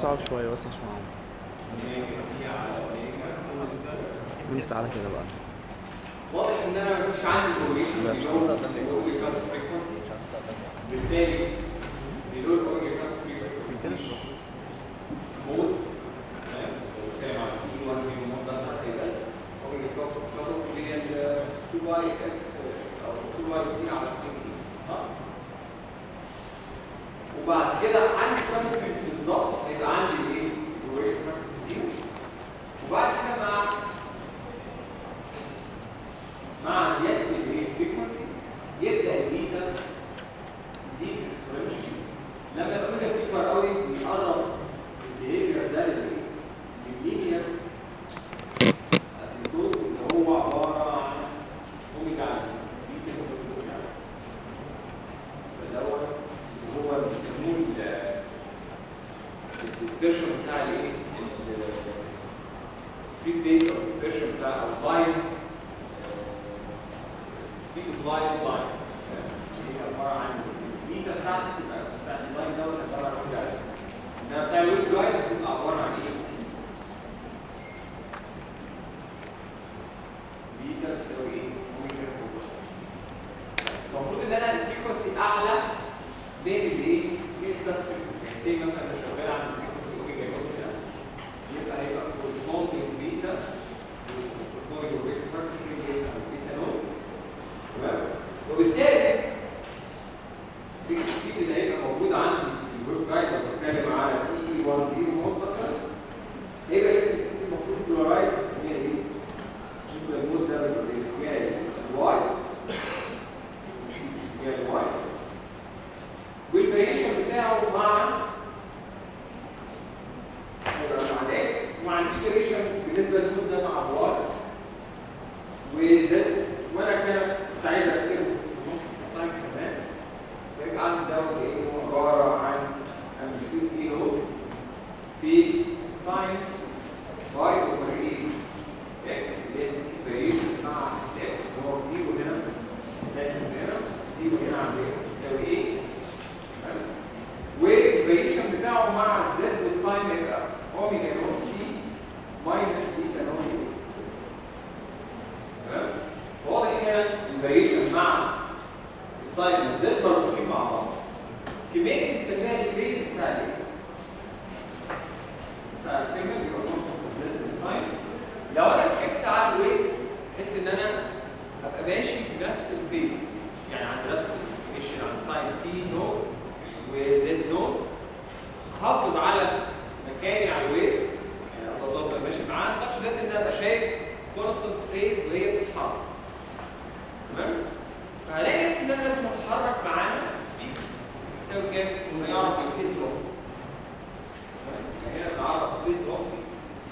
صعب شوية بس مش معاهم وانت تعالى كده بقى واضح ان انا مش عندي كوريشن لا، في مش لون عندك. الاوجي كات فريكونسي بالتالي بيقول الاوجي كات فريكونسي مود تمام بتكلم عن تي 1 في مود ده صح كده اوجي كات كات اللي هي 2 واي اف او 2 واي سي على 2 دي صح وبعد كده عندي كونسبت بالظبط هيبقى عندي ايه كوريشن زيرو وبعد كده مع مع زيادة الفريكونسي يبدأ البيتا يزيد اكسبوننشال لما الأوميجا بتكبر قوي بيقرب البيهيفير ده لللينير اسيمتوت اللي هو عبارة عن اوميجا على بيتا اوميجا على فدوت اللي هو بيسموه الديسبرشن بتاع الايه؟ الفري سبيس او الديسبرشن بتاع او اللاين سبيد لاين لاين هي عباره عن الميتا بتاعتك تبقى بتاعت اللاين دوت عباره عن اوميجا اس انما بتاع الويب لاين بتبقى عباره عن ايه؟ بيتا بتساوي ايه؟ اوميجا اوفر المفروض ان انا الفريكونسي اعلى من الايه؟ من التاست فريكونسي يعني زي مثلا لو شغال عند الفريكونسي اوميجا اوفر ده يبقى هيبقى كورسبوندنج بيتا كورسبوندنج بيتا فريكونسي او بيتا نوت تمام وبالتالي التكتيك اللي هيبقى موجود عندي في الويب جايد لو بتكلم على سي اي 1 0 مود مثلا هيبقى ايه المفروض كلورايد هي ايه؟ بالنسبه للمود ده بيبقى ايه؟ هي الواي هي الواي والفاريشن بتاعه مع هيبقى مع الاكس وما عنديش فاريشن بالنسبه للمود ده مع الواي وزد وانا كده كنت عايز اكتبه طيب كمان يبقى عندي دوت ايه هو عباره عن امبليتيود اي لو في ساين باي اوفر اي اكس اللي هي الفاريشن مع الاكس اللي هو زيرو هنا لكن هنا زيرو هنا عند اكس تساوي ايه والفاريشن بتاعه مع الزد والتايم يبقى اوميجا نوت تي ماينس بيتا نوت تي تمام واضح هنا الفاريشن مع التايم والزد مربوطين مع بعض كميه دي بنسميها الفيز بتاع الايه؟ بتاع السيجنال اللي هو مربوط بالزد والتايم لو انا ركبت على الويف بحيث ان انا ابقى ماشي في نفس الفيز يعني عند نفس الفيشن عند تايم تي نو وزد نو حافظ على مكاني على الويف يعني افضل ماشي معاه في نفس الوقت ان انا ابقى شايف كونستنت فيز وهي بتتحرك تمام فهلاقي نفسي ان انا لازم اتحرك معاها سبيد تساوي كام؟ ونعرف الفيز لوحده تمام فهنا نعرف الفيز لوحده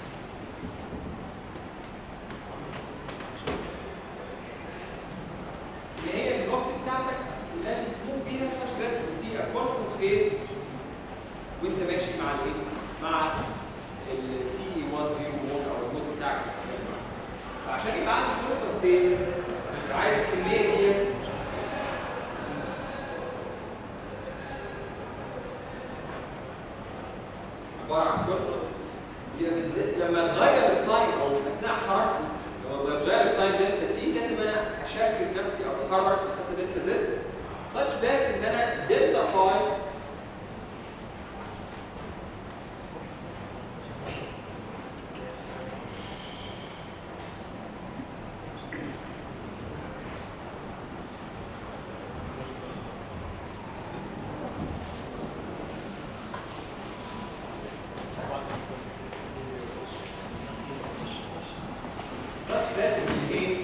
اللي هي الوقت بتاعتك لازم تكون فيها في نفس الوقت تسيء كونستنت فيز وانت ماشي مع الايه؟ مع التي 1 0 1 او المود بتاعك اللي شغال معاه. فعشان يبقى عندي كونستنت فيز مش عايز الكميه دي عباره عن كونستنت هي بالذات لما تغير التايم او اثناء حركتي لما بغير التايم دلتا تي لازم انا اشكل نفسي او اتحرك مسافه دلتا زد such that ان انا دلتا فاي such that ان ايه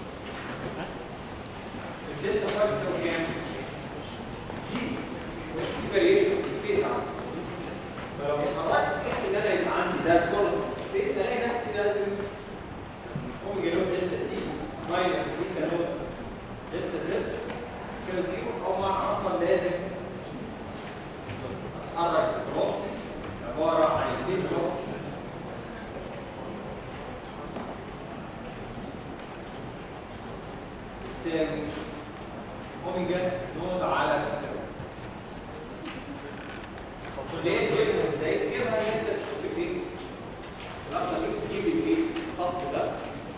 الدلتا فاي بتساوي كام؟ جي مش في فاريشن في الفيز عندي فلو اتحركت بحيث ان انا يبقى عندي ده كونستنت فيز الاقي نفسي لازم اوميجا نوت دلتا تي ماينس بيتا نوت دلتا زد يساوي زيرو او مع رقم لازم اتحرك بفلوسيتي عباره عن الفيز لوحده تساوي اوميجا نود على التو ليه جبنا ازاي تجيبها ان انت تشوف الايه لما تيجي تجيب الايه الخط ده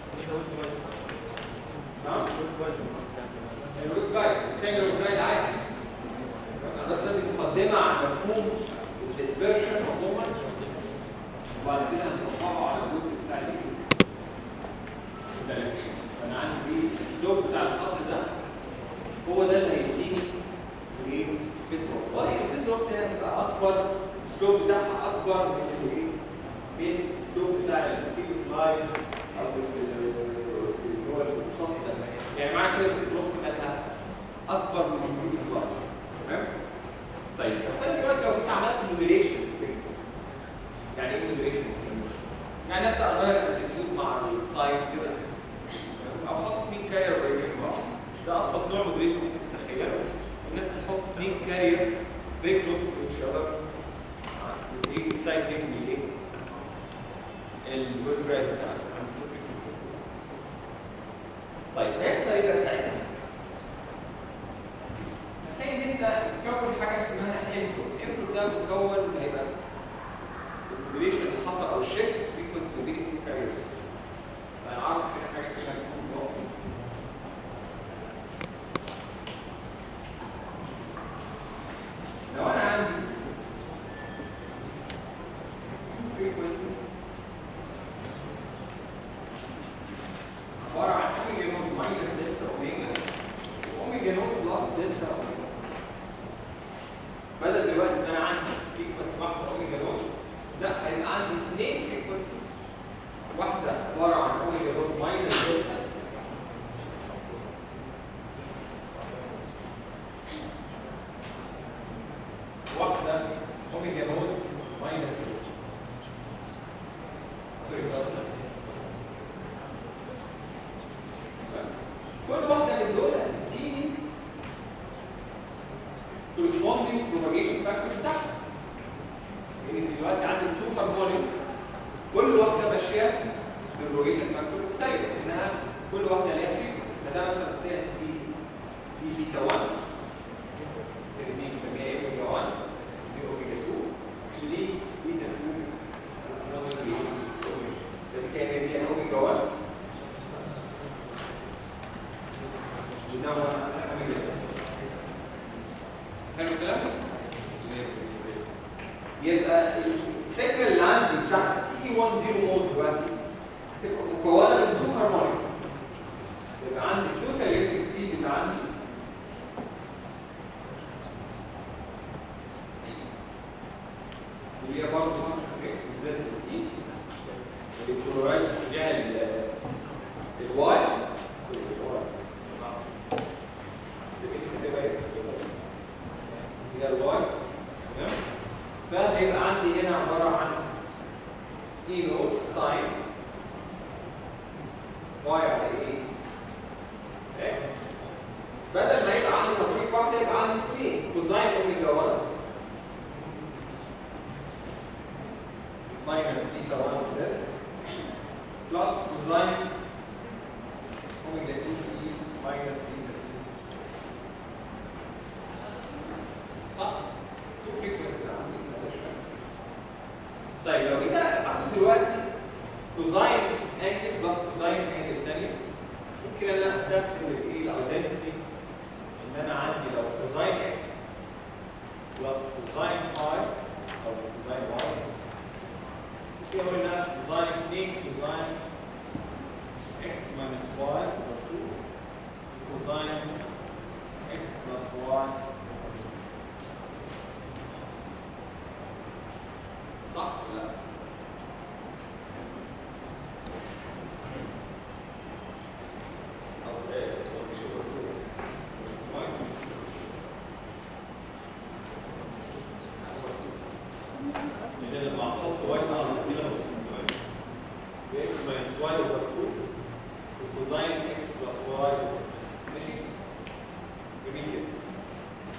نعم الروت جايد محتاج الروت جايد عادي انا بس لازم مقدمه عن مفهوم الديسبرشن عموما وبعد كده هنطبقه على الجزء بتاع الايه التلاتين. فانا عندي السلوب بتاع الخط ده هو ده اللي هيديني الايه فيسبوك والله الفيسبوك ده هتبقى اكبر السلوب بتاعها اكبر من الايه من السلوب بتاع الستيك لاين او ال- اللي هو الخط ده يعني معنى كده الفيسبوك بتاعها اكبر من الستيك لاين تمام طيب بس انا دلوقتي لو كنت عملت موديليشن يعني ايه موديليشن يعني ابدا اغير الاتيتيود مع التايم كده او احط اثنين كارير قريبين من بعض ده ابسط نوع موديليشن ممكن تتخيله ان انت تحط اثنين كارير very close to each other ايه exciting بالايه الويب جراف بتاعك طيب هيحصل ايه بقى ساعتها؟ هتلاقي ان انت بتكون حاجه اسمها انبوت الانبوت ده مكون هيبقى الريليشن اللي حصل او الشيفت فريكونسي ما بين الاثنين كاريرز فانا عارف كده حاجه اسمها الانبوت لو انا عندي frequencies عباره عن اوميجا نوت ماينس دلتا اوميجا واوميجا نوت بلس دلتا اوميجا بدل دلوقتي ان انا عندي فريكونسي واحده اوميجا نوت لا هيبقى عندي اثنين فريكونسي واحده عباره عن اوميجا نوت ماينس دلتا واحده اوميجا نوت ماينس دلتا سوري غلط. كل واحده من دول هتديني corresponding propagation factor بتاعها يعني دلوقتي عندي تو هارمونيك كل واحده ماشيه بالبروجيشن فاكتور مختلف انها كل واحده ليها فريكونسي فده مثلا مثال في في بيتا 1 دي بنسميها ايه اوميجا 1 دي اوميجا 2 ودي بيتا 2 another دي اوميجا ده كان دي اوميجا 1 وده اوميجا 2 حلو الكلام؟ يبقى السيجنال اللي عندي بتاعت تي 1 0 مود دلوقتي هتبقى مكونه من تو هارمونيك يبقى عندي توتال الكتريك فيلد اللي عندي اللي هي برضه اكس زد سي الكلورايد اتجاه الواي الواي هي الواي تمام فهيبقى عندي هنا عباره عن اي نوت ساين واي على ايه اكس بدل ما يبقى عندي تطبيق واحده يبقى عندي اثنين كوزاين اوميجا 1 minus beta 1 z plus cosine omega 2 t minus beta 2 صح؟ تو frequencies عندي معلش طيب لو جيت اخد دلوقتي كوزاين انجل بلس كوزاين انجل ثانيه ممكن ان انا استخدم الايه الايدنتيتي ان انا عندي لو كوزاين اكس بلس كوزاين فاي او كوزاين واي ممكن اقول انها كوزاين 2 كوزاين اكس ماينس واي over 2 كوزاين اكس بلس واي صح ولا لا؟ أو إيه؟ أو مش هو كده. لأن لما أحط واي على كده مسكون بإكس ماينس واي أوفر 2 وكوزاين إكس بلس واي ماشي؟ جميل جدا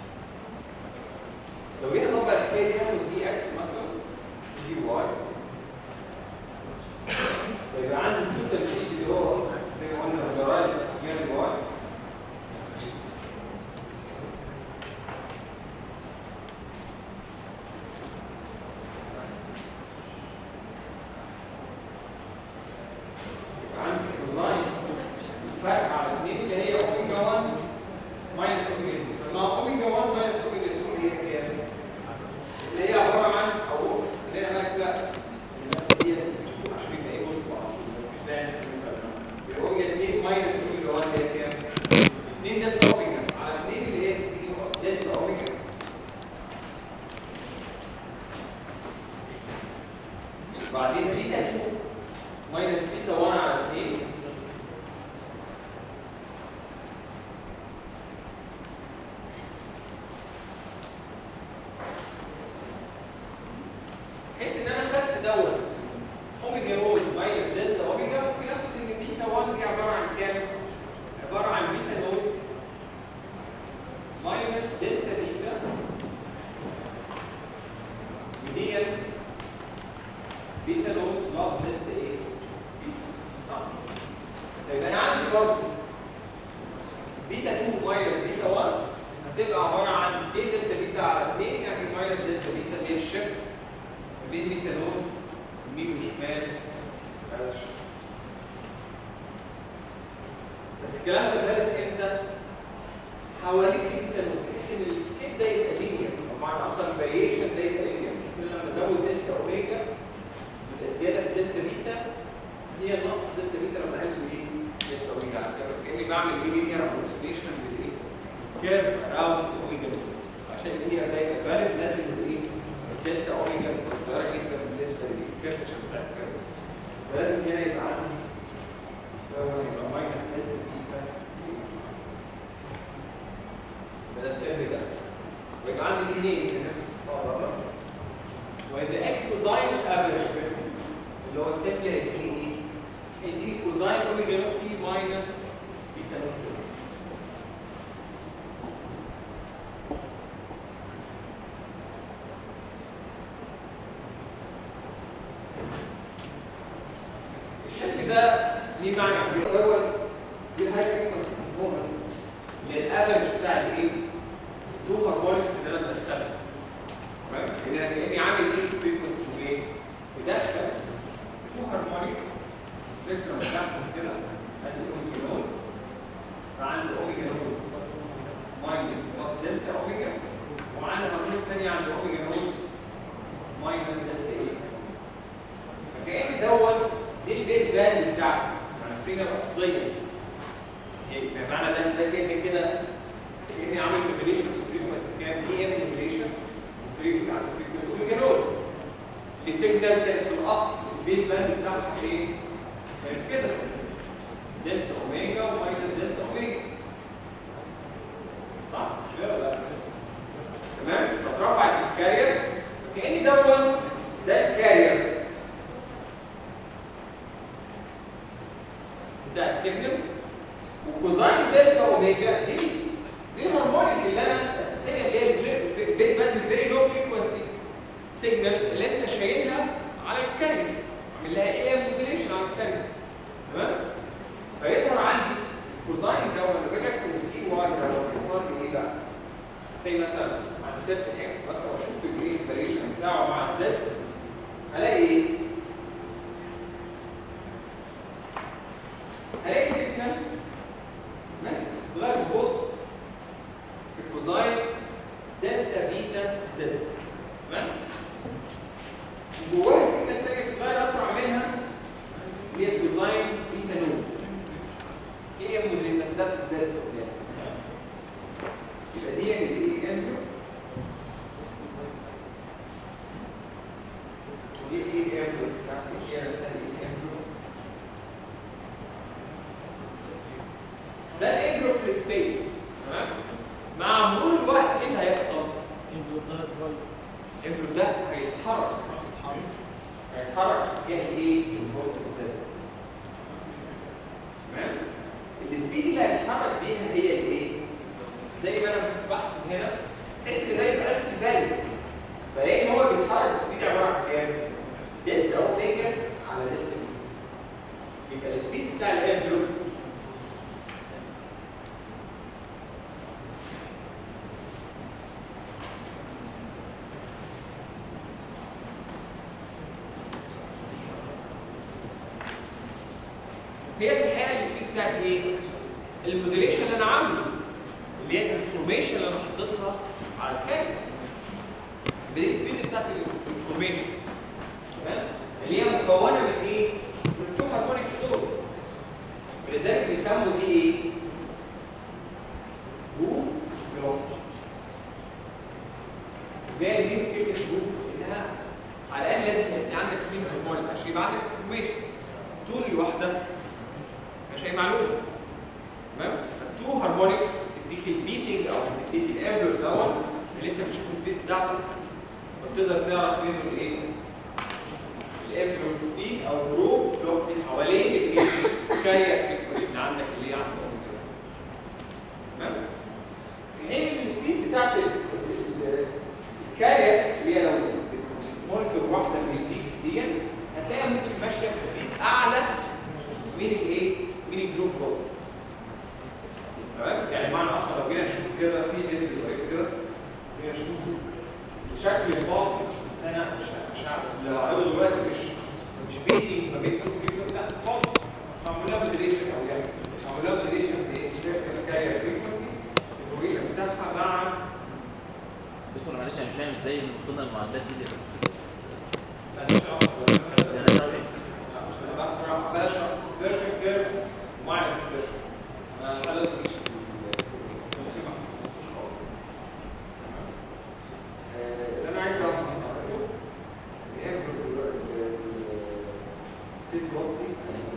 برضه بيتا 2 ماينس بيتا 1 هتبقى عباره عن دي دلتا بيتا على 2 يعني ماينس دلتا بيتا اللي هي الشيفت ما بين بيتا نون يمين وشمال على الشيفت. بس الكلام ده ثالث امتى؟ حوالين بيتا نون بحيث ان السكيب ده يبقى لينير بمعنى اصلا الفاريشن ده يبقى لينير بحيث ان لما ازود دلتا اوميجا يبقى زياده في دلتا بيتا هي نقص دلتا بيتا لما اقلل ايه؟ دلتا اوميجا على كده كاني بعمل ايه لينير ابروكسيميشن بالايه؟ كيرف اراوند اوميجا عشان اللينير ده يبقى فاليد لازم الايه؟ الدلتا اوميجا تبقى صغيره جدا بالنسبه للكيرفتشر بتاع الكيرف فلازم هنا يبقى عندي يبقى ماينس دلتا بيتا بدأت تهرب بقى ويبقى عندي اثنين هنا وإذا اكس كوزاين افريج اللي هو سيمبلي هيديني ايه؟ هيديني كوزاين اوميجا نوت تي ماينس بيتا نوت تي الشكل ده ليه معنى كبير الاول دي حاجه فريكونسي كومبوننت للافرج بتاع الايه؟ التو هارمونكس اللي انا بدخلها تمام؟ كده كاني عامل ايه في فريكونسي وايه؟ بدخل تو هارمونكس السبيكترم بتاعهم كده ادي اوميجا نود فعندي اوميجا نود ماينس بلس دلتا اوميجا وعندي هارمونيك ثانيه عند اوميجا نود ماينس دلتا ايه فكأن دوت دي البيت فاليو بتاعته يعني السيجنال اصليه بمعنى ده ده كده كده كاني عامل ريفيليشن في الفريكونسي كام دي ام ريفيليشن فريكونسي على الفريكونسي اوميجا نود السيجنال كانت في الاصل البيت فاليو بتاعته ايه؟ كانت كده دلتا اوميجا وماينس دلتا اوميجا صح؟ مش كده ولا لا؟ تمام؟ فترفعت الكارير كأن دوت ده الكارير بتاع السيجنال وكوزاين دلتا اوميجا دي دي الهارمونيك اللي انا اساسيه اللي هي البيت باند فيري لو فريكونسي سيجنال اللي انت شايلها على الكارير عامل لها ايه موديليشن على الكارير تمام فيظهر عندي الكوزاين ده لما باجي احسب الاي واي ده لو بيظهر لي ايه بقى زي مثلا عند زد اكس مثلا واشوف الايه الفاريشن بتاعه مع زد هلاقي ايه هلاقي سيجنال غير بطء في الكوزاين دلتا بيتا زد تمام جواها سيجنال تانية بتتغير اسرع منها اللي هي الكوزاين بيتا نود ايه يا مدري بس ده في زد قدام يبقى دي الايه امبرو ودي الايه امبرو بتاعتي هي نفسها الايه امبرو ده الامبرو في السبيس تمام مع مرور الوقت ايه اللي هيحصل؟ الامبرو ده هيتحرك هيتحرك تجاه الايه؟ البوزيتيف سيل تمام؟ السبيد اللي هيتحرك بيها هي الايه؟ زي ما انا كنت بحث هنا تحس ده يبقى نفس الفاليو فلاقي ان هو بيتحرك بسبيد عباره عن كام؟ دلتا اوميجا على دلتا بي يبقى السبيد بتاع الامبرو هي في الحقيقه السبيد بتاعت ايه؟ الموديليشن اللي انا عامله اللي هي الانفورميشن اللي انا حاططها على الكارت دي السبيد بتاعت الانفورميشن تمام؟ اللي هي مكونه من ايه؟ من تو هارمونيك ستور ولذلك بيسموا دي ايه؟ بو فيلوسفي جاي دي كلمه بو انها على الاقل لازم يبقى عندك اثنين هارمونيك عشان يبقى عندك انفورميشن طول الواحده مش اي معلومه تمام التو هارمونكس تديك البيتنج او تديك الامبر دوت اللي انت بتشوف السبيد بتاعته وتقدر تعرف منه الايه الامبر سبيد او الجروب فيلوسيتي حوالين الايه الكارير فريكونسي اللي عندك اللي هي عندهم كده تمام في حين ان السبيد بتاعت الكارير اللي هي لو مونيتور واحده من البيكس دي هتلاقيها ممكن ماشيه بسبيد اعلى من الايه من الجروب بوست كده في جسم صغير كده هي شوفوا شكل الباص بس انا مش مش عارف لو عملوا دلوقتي مش مش بيتي ما بين كل لا خالص معمول لها مودريشن او يعني معمول لها مودريشن في كارير فريكونسي الويشن بتاعها مع دكتور معلش انا مش فاهم ازاي المفروض المعدات دي تبقى لا مش عارف. يعني انا أقول إيه؟ أنا بقى صراحة بلاش dispersion curves ومع dispersion. أنا خلاص مش اللي أنا عايز أعرفه إيه الفيزيولوجي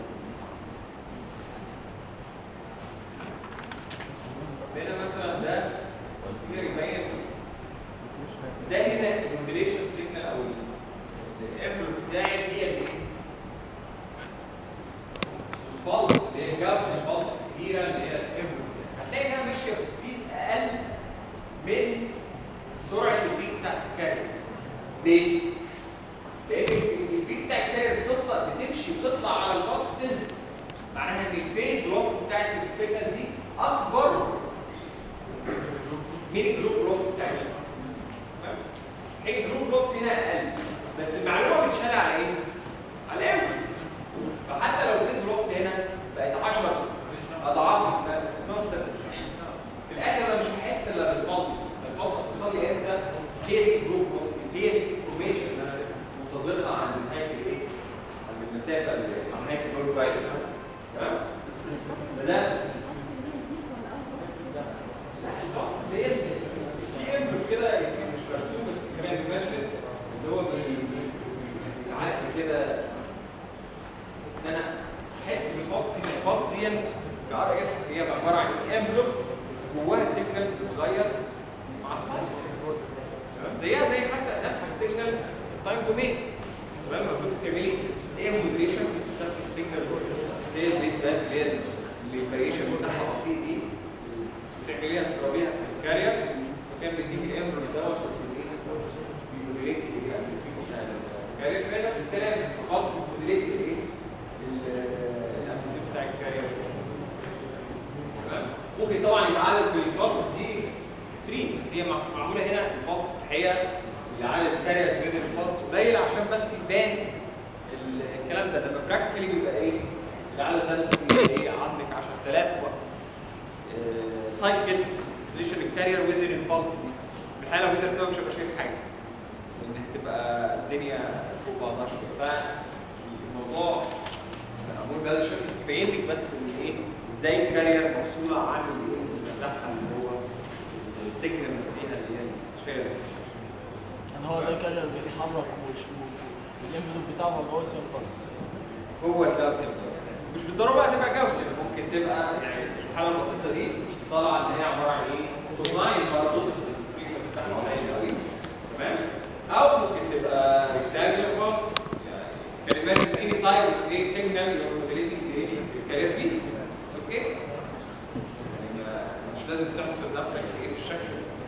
هنا مثلا ده كده يبين ده هنا الموديليشن سيجنال او الامبلو بتاعي هي الايه؟ البلس اللي هي جابس البلس الكبيره اللي هي الامبلو هتلاقي انها ماشيه بسبيد اقل من سرعه البيك بتاعت الكارير ليه؟ لان البيك بتاع الكارير بتطلع بتمشي بتطلع على البلس تنزل معناها ان الفيز لوس بتاعت السيجنال دي اكبر من الجروب لوس بتاعتها تمام؟ هي الجروب لوس هنا اقل بس المعلومه بتشال على ايه؟ على الامبلس فحتى لو الفيز لوس هنا بقت 10 اضعاف نص في الاخر انا مش هحس الا بالبلس البلس هتوصل لي امتى؟ هي دي الجروب لوس هي دي الانفورميشن اللي انا منتظرها عند نهايه الايه؟ عند المسافه اللي عند نهايه الجروب رايت تمام؟ فده لا البلس اللي هي في امبل كده يمكن مش مرسوم بس كمان بيمشي اللي هو بي- بيعدي كده ان انا احس بالباص ان الباص دي كار اس هي عباره عن انفلوب جواها سيجنال صغير مع التايم تمام زيها زي حتى نفس السيجنال التايم دومين تمام المفروض تعملي ايه مودريشن في السيجنال زي البيس باند اللي هي الفاريشن بتاعها بسيط دي بتعمليها تضربيها في الكارير وكان بيديك الامبرو دوت بس ايه بيمودريت يعني الكارير فين نفس الكلام خالص بيمودريت الايه الامبرو بتاع الكارير تمام ممكن طبعا يبقى عدد بالبلس دي ستريم بس هي مع- معموله هنا البلس هي اللي عدد الكاريرز بين البلس قليل عشان بس يبان ال- الكلام ده لما براكتيكالي بيبقى ايه العدد ده ممكن يبقى ايه عندك 10000 وقت سايكل سوليوشن الكارير وذن البلس دي في الحاله لو انت مش هيبقى شايف حاجه ان هتبقى الدنيا فوق بعضها شويه فالموضوع معمول بهذا الشكل يبين لك بس ان ايه ازاي الكارير مفصوله عن الايه بتاعها اللي هو السجن نفسها اللي هي الشارع يعني هو ده كارير بيتحرك ومش الانفلوب بتاعه هو جواسي البلس هو الجاوسيان مش بالضروره بقى تبقى جاوسيان ممكن تبقى يعني الحاله البسيطه دي طالعه ان هي عباره عن ايه؟ توتناين برضه بس الفريكونسي بتاعها قليل قوي تمام؟ او ممكن تبقى ريكتانجلر خالص يعني كلمات اني تايب ايه سيجنال يور موديليتنج ايه الكارير دي اوكي؟ يعني ما- مش لازم تحصر نفسك ايه في الشكل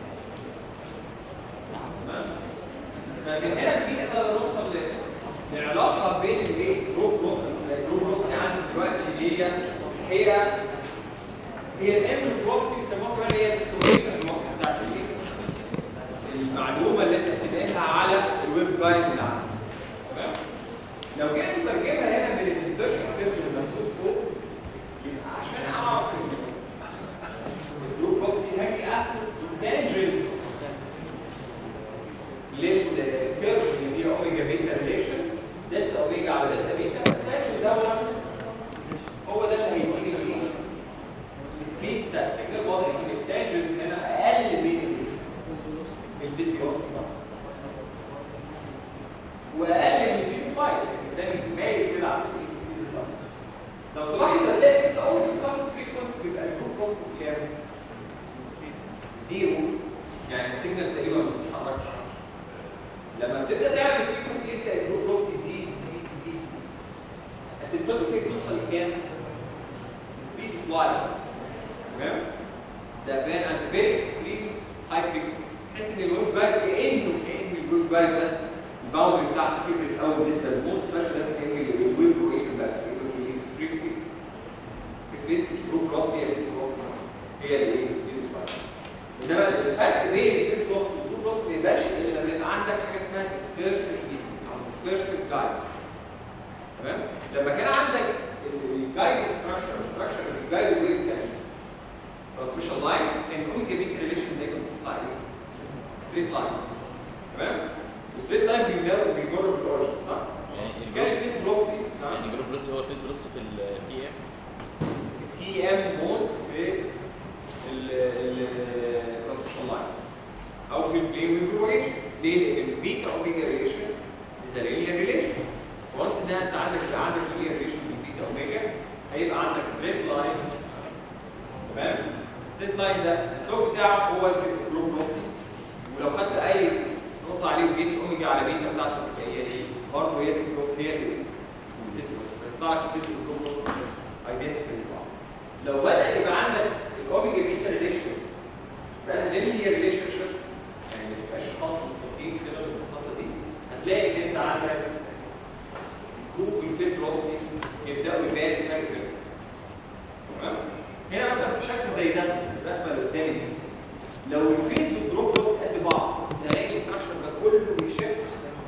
تمام؟ فمن هنا في نقدر نوصل ل- لعلاقه بين الايه جروب روس الجروب روس اللي عندي دلوقتي اللي هي هي هي الام بروبرتي بيسموها كمان هي الانفورميشن المصدر بتاعت الايه المعلومه اللي انت بتلاقيها على الويب جايد اللي عندك تمام لو جيت نترجمها هنا من الديسكشن كيرف اللي مكتوب فوق عشان اعرف الجروب بروبرتي هاجي اخد تانجنت للكيرف اللي فيه اوميجا بيتا ريليشن دلتا اوميجا على دلتا بيتا التانجنت دوت هو ده اللي هيديني الايه السبيد بتاع السيجنال واضح ان التانجنت هنا اقل من الفيزيوس واقل من السبيد فايت الثاني مايل كده على السبيد فايت لو تلاحظ هتلاقي انت اول ما تاخد فريكونسي بيبقى الكود كوست كام؟ زيرو يعني السيجنال تقريبا ما بتتحركش لما بتبدا تعمل فريكونسي يبدا الكود كوست يزيد يزيد يزيد السيمتوميك توصل لكام؟ سبيد فلاي تمام؟ ده بان عند فيري اكستريم هاي فريكونسي تحس ان الويب جايد كانه كان الويب جايد ده الباوندري بتاعته كبرت قوي بالنسبه للموت سبيشال ده كان الويب رويشن بقى كانه فري سبيس سبيس الجروب كروس هي الفيس كروس هي اللي ايه السبيس فلاي انما الفرق بين الفيس لوس والترو لوس ما يبقاش الا لما يبقى عندك حاجه اسمها ديسبيرسيف او ديسبيرسيف جايد تمام لما كان عندك الجايد ستراكشر ستراكشر الجايد ويف كان ترانسميشن لاين كان الاوميجا بيك ريليشن دايما بتطلع ايه؟ ستريت لاين تمام والستريت لاين بيمر بيمر بالاوريجن صح؟ يعني كان الجروب الفيس لوس يعني الجروب بلس هو الفيس بلس في البي ام تي ام مود في الترانسميشن لاين او في البلاي ويف ليه؟ لان البيتا اوميجا ريليشن از لينير ريليشن وانس ان انت عندك يبقى عندك لينير ريليشن بين بيتا اوميجا هيبقى عندك ستريت لاين تمام؟ ستريت لاين ده السلوب بتاعه هو الجروب نوستي ولو خدت اي نقطه عليه وجيت اوميجا على بيتا بتاعته هي ايه؟ برضه هي السلوب هي الديسكوس يطلع لك الديسكوس جروب نوستي ايدنتيكال لبعض لو بدا يبقى عندك الاوميجا بيتا ريليشن بقى لينير ريليشن شيب يعني ما تبقاش خط مستقيم كده بالبساطه دي هتلاقي ان انت عندك جروب الفيس روستي يبداوا يبان فرق بينهم تمام هنا مثلا في شكل زي ده الرسمه اللي قدامي دي لو الفيس والدروب روست قد بعض تلاقي الاستراكشر ده كله بيشفت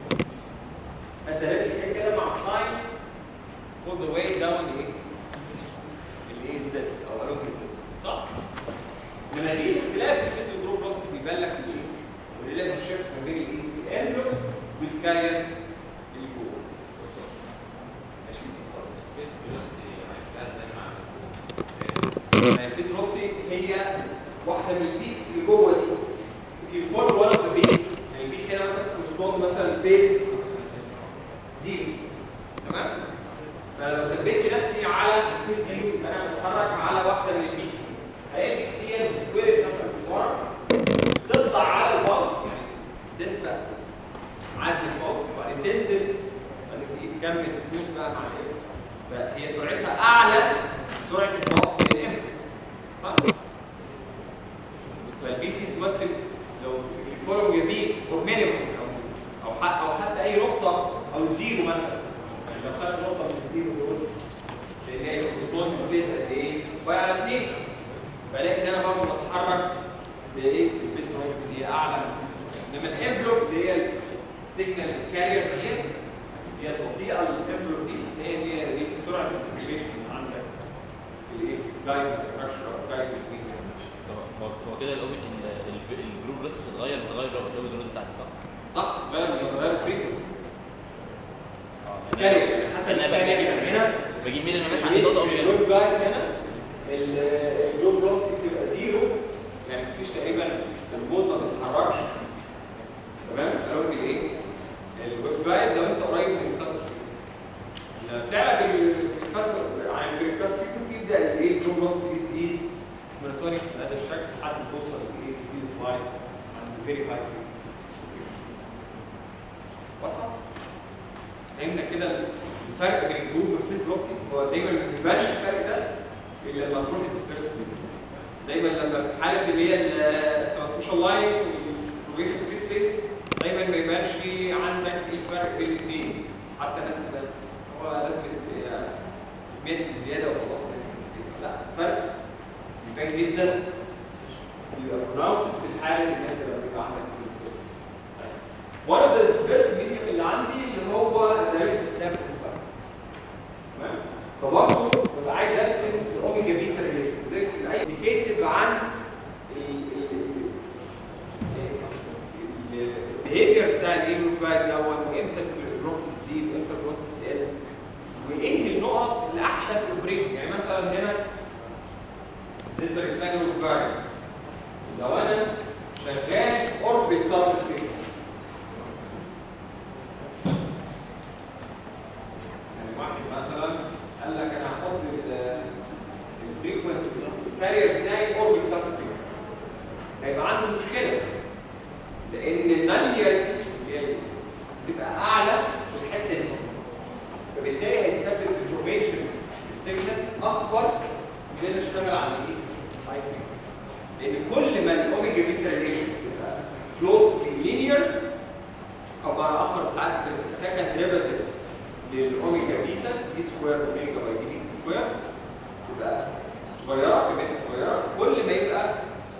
مثلا دي كده مع تايم all the way down ايه الايه الزد او along الزد صح لما دي اختلاف الفيس والدروب روست بيبان لك الايه والريلاتيف شيفت ما بين الايه الانلوك والكارير اللي جوه ماشي الفيس فيلوسيتي عرفتها ازاي مع يعني الفيس روستي هي واحده من البيكس اللي جوه دي if you follow one of the peaks يعني البيك هنا مثلا اسمه سمول مثلا بيز زيرو تمام فلو ثبت نفسي على البيز زيرو يبقى انا بتحرك على واحده من البيكس هي البيكس دي بتتولد مثلا في ورا تطلع على البلس يعني تسبق عدي البلس وبعدين تنزل بعدين ايه تكمل تفوت بقى مع الايه فهي سرعتها اعلى سرعه البلس من الام صح فالبيت دي تمثل لو في فولو يمين او مينيمم او او حتى او حتى اي نقطه او زيرو مثلا يعني لو خدت نقطه من الزيرو دول لان هي الكترون بيز قد ايه؟ واقع على اثنين فلاقي ان انا برضه بتحرك بايه؟ الفيس روست اللي هي اعلى من انما الانفلوب اللي هي السيجنال كارير دي هي البطيئه الانفلوب دي هي هي دي سرعه الكوميونيكيشن اللي عندك في الايه؟ جايد ستراكشر او جايد هو هو كده الاوبن الجروب بلس بتتغير بتغير لو الاوبن رود بتاعتي صح؟ صح غير غير الفريكونسي يعني كارير حتى انا الكارير بجيب هنا بجيب مين المعلومات عندي ضد اوبن اللود جايد هنا اللود روست بتبقى زيرو يعني مفيش تقريبا البوز ما بيتحركش تمام قالوا لي ايه اللود جايد لو انت قريب من الكاست لما بتعمل الكاست عن الكاست فريكونسي يبدا الايه اللود روست بتزيد مونوتونيك بهذا الشكل لحد ما توصل لايه زيرو فايف عند فيري هاي واضحه فهمنا كده الفرق بين الجروب والفيس بلوكينج هو دايما ما بيبانش الفرق ده الا لما تروح تدسبرس دايما لما في حاله اللي هي الترانسميشن لاين والبروجيشن فري سبيس دايما ما يبانش عندك ايه الفرق بين الاثنين حتى الناس تبان هو لازم سمعت زياده وخلاص لا فرق يبان جدا يبقى بروناوس في الحاله اللي انت لما يبقى عندك ديسبرس one of the dispersed medium اللي عندي اللي هو direct snap تمام فبرضه ببقى عايز ارسم الاوميجا بيتا ريليشن زي اي انديكيتيف عن البيهيفير بتاع الايمو باك دوت وامتى الجروث تزيد وامتى الجروث تقل وايه النقط اللي احسن في الاوبريشن يعني مثلا هنا this rectangular variable لو انا شغال اوربت كلاسيفيكيشن يعني واحد مثلا قال لك انا هحط الفريكونسي الكارير بتاعي اوربت كلاسيفيكيشن هيبقى عنده مشكله لان النالير بتبقى اعلى في الحته دي فبالتالي هيتسبب ديفورميشن السيجنال اكبر من اللي اشتغل على الايه؟ هاي لان كل ما الاوميجا بيتا ريليشن تبقى كلوز لينير او بمعنى اخر ساعات السكند ديريفيتيف للاوميجا بيتا دي سكوير اوميجا باي دي بيتا سكوير تبقى صغيره كميه صغيره كل ما يبقى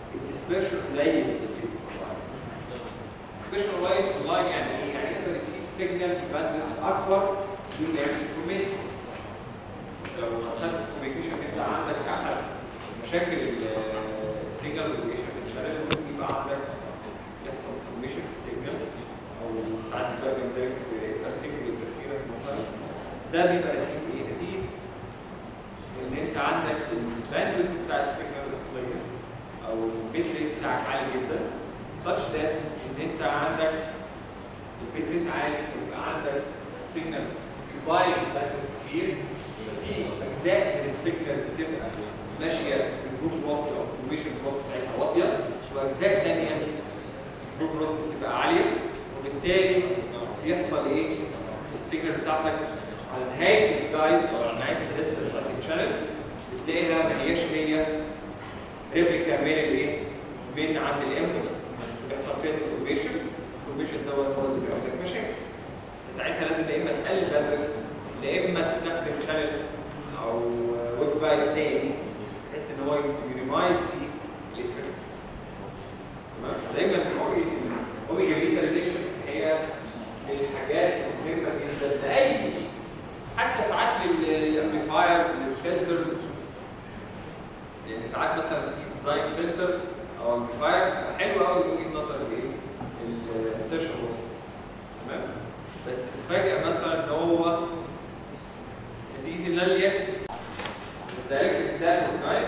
الديسبرشن قليل في البيت سبيشال لاين لاين يعني ايه؟ يعني يقدر يسيب سيجنال في باندويث اكبر من يعمل انفورميشن لو دخلت الكوميونيكيشن انت عندك احد مشاكل السيجنال كوميونيكيشن في الشانل ممكن يبقى عندك يحصل انفورميشن في السيجنال او ساعات بيبقى بيمزاج في السيجنال انترفيرنس مثلا ده بيبقى نتيجه ايه؟ نتيجه ان انت عندك الباندويث بتاع السيجنال الاصليه او البيت ريت بتاعك عالي جدا such that ان انت عندك البيت ريت عالي يبقى عندك سيجنال كوبايل باندويث كتير في اجزاء من السيجنال بتبقى ماشيه بالجروب وسط او الفورميشن وسط بتاعتها واطيه واجزاء ثانيه الجروب وسط بتبقى عاليه وبالتالي بيحصل ايه؟ السيجنال بتاعتك على نهايه الجايد او على نهايه الديستنس بتاعت الشانل بتلاقيها ما هياش هي ريبليكا من الايه؟ من عند الانبوت بيحصل فيها الفورميشن الفورميشن دوت هو اللي بيعمل لك مشاكل ساعتها لازم يا اما تقلل بدري يا اما تستخدم شانل او ويب جايد تاني بحيث ان هو يمينيمايز الايفكت تمام دايما بنقول الاوميجا بيتا ريليشن هي من الحاجات المهمه جدا لاي حتى ساعات للامبليفايرز للفلترز يعني ساعات مثلا في ديزاين فلتر او امبليفاير حلو قوي من وجهه نظر الايه السيشن وسط تمام بس تتفاجئ مثلا ان هو تيجي لليا الدايركت ستاند جايد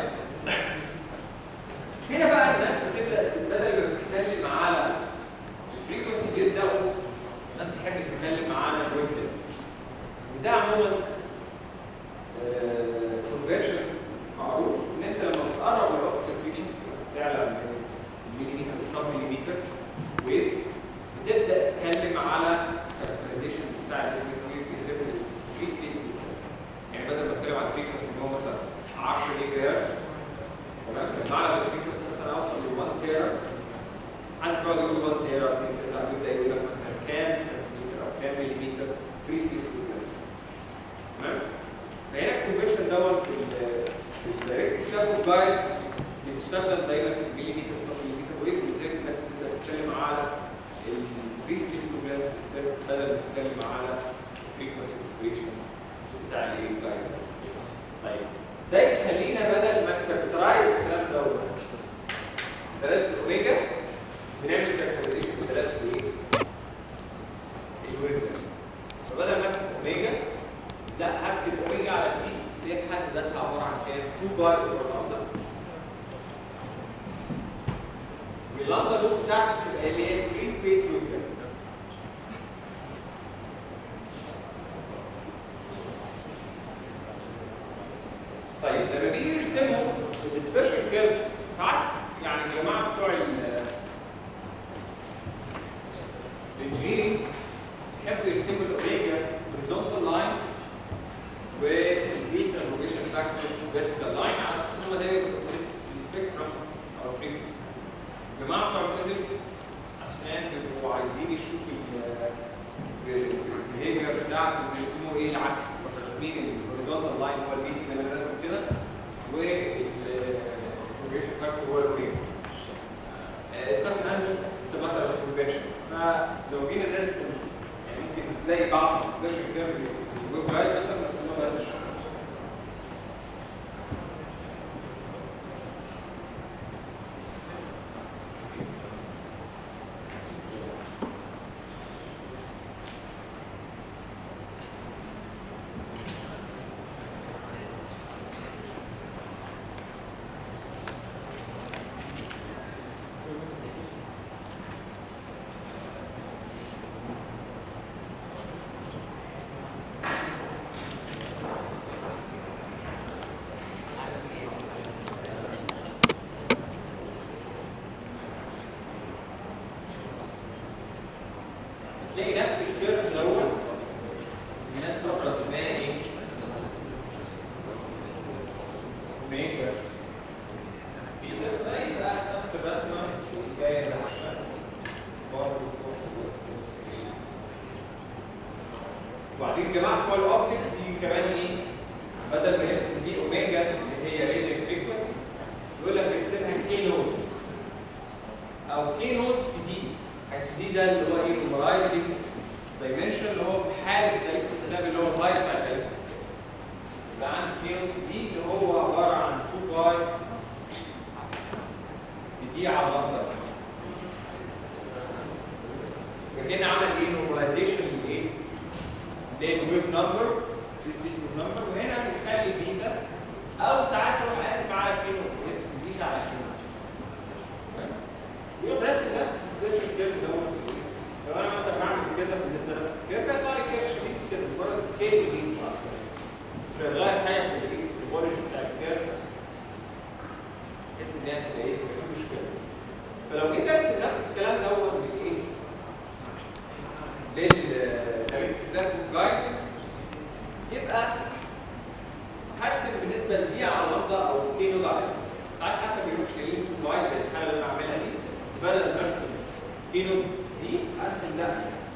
هنا بقى الناس بتبدا بدل ما تتكلم على الفريكونسي جدا الناس تحب تتكلم على الويب وده عموما كونفرشن معروف ان انت لما بتقرب الاوبتيكال فيشنز بتعلى من المليمتر للسب مليمتر ويف بتبدا تتكلم على الكاركترايزيشن بتاع الفريكونسي في سبيس يعني بدل ما اتكلم على الفريكونسي ان هو مثلا 10 جيجا هرتز تمام لما اعلى الفريكونسي مثلا اوصل ل 1 تيرا حد بيقعد يقول 1 تيرا 2 تيرا بيبدا يقول لك مثلا كام سنتيمتر او كام مليمتر فري سبيس تمام فهنا الكونفكشن دوت في الدايركت ستاب جايد بيستخدم دايما في المليمتر سب مليمتر ويف ولذلك الناس تبدا تتكلم على الفري سبيس بدل ما تتكلم على الفريكونسي كونفكشن بتاع الايه جايد طيب ده يخلينا بدل ما نكاركترايز الكلام دوت ثلاثة الاوميجا بنعمل كاركترايزيشن بثلاثة ايه؟ الويف فبدل ما اكتب اوميجا لا هكتب اوميجا على سي دي في حد ذاتها عباره عن كام؟ 2 باي اوفر لامدا واللامدا لوب بتاعتي بتبقى اللي هي فري سبيس ويف طيب لما بيجي يرسموا السبيشال كيرف ساعات يعني الجماعه بتوع الانجينيرنج يحبوا يرسموا الاوميجا هوريزونتال لاين والبيتا روجيشن فاكتور فيرتيكال لاين على اساس ان هم ده يبقوا السبيكترم او فريكونسي الجماعه بتوع الفيزيك عشان بيبقوا عايزين يشوفوا البيهيفير بتاعهم بيرسموا ايه العكس راسمين الهوريزونتال لاين هو البيت اللي انا راسمه كده والروجيشن فاكتور هو الاوميجا الكارت انهي سبقة الكونفكشن فلو جينا نرسم يعني ممكن تلاقي بعض السبيشال كيرف الويب جايد مثلا بس ما بقاش تلاقي نفس الكيرف دوت الناس تروح رسمها ايه؟ اوميجا بيتا زي بقى نفس الرسمه جايه من عشان برضه وبعدين الجماعه بتوع الاوبتكس دي كمان ايه؟ بدل ما يرسم دي اوميجا اللي هي ريدنج فريكونسي يقول لك ارسمها كي نود دي على اللمبه فكان عمل ايه نورماليزيشن لايه؟ للويف نمبر دي سبيسيفيك نمبر وهنا بنخلي بيتا او ساعات يروح قاسم على كيلو بيتا على كيلو تمام؟ يبقى نفس نفس الديسبيشن كيرف ده هو ايه؟ لو انا مثلا بعمل كده بالنسبه لنفس الكيرف هيطلع لي كيرف شديد كده مجرد سكيل دي مش هيغير حاجه في الايه؟ في الاوريجن بتاع الكيرف تحس ان هي هتبقى ايه؟ مفيش مشكله فلو جيت ارسم نفس الكلام دوت بالايه؟ للسلاب جايد يبقى هرسم بالنسبه لدي على لمبه او كي نود على ساعات حتى بيبقوا مش لاقيين تو وايد زي الحاله اللي انا عاملها دي بدل ما ارسم كي نود دي ارسم ده